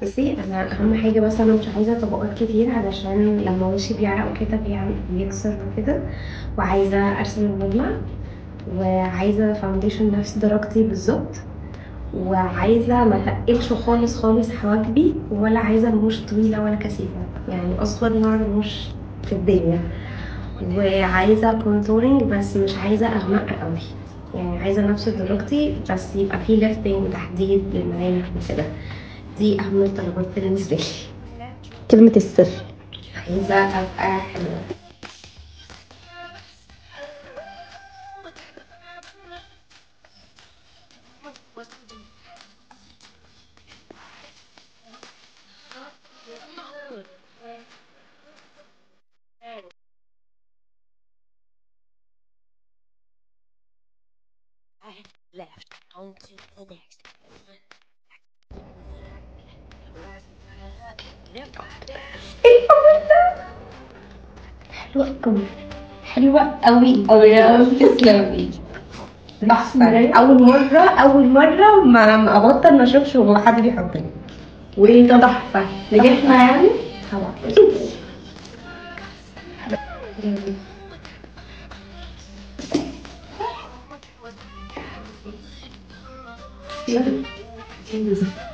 بصي انا اهم حاجه بس انا مش عايزه طبقات كتير علشان لما وشي بيعرق وكده بيعمل بيكسر وكده وعايزه ارسم المجمع وعايزه فاونديشن نفس درجتي بالظبط وعايزه ما تقلش خالص خالص حواجبي ولا عايزه رموش طويله ولا كثيفه يعني اصغر نوع رموش في الدنيا وعايزه كونتورنج بس مش عايزه اغمق قوي يعني عايزه نفس درجتي بس يبقى في ليفتنج تحديد للملامح وكده دي اهم الطلبات بالنسبه لي كلمة السر عايزه ابقى حلوه left on to the next. حلوه قوي حلوه قوي قوي قوي تسلمي تحفه اول مره اول مره ما ما ابطل ما اشوفش هو حد بيحبني وتحفه نجحنا يعني طبعا يلا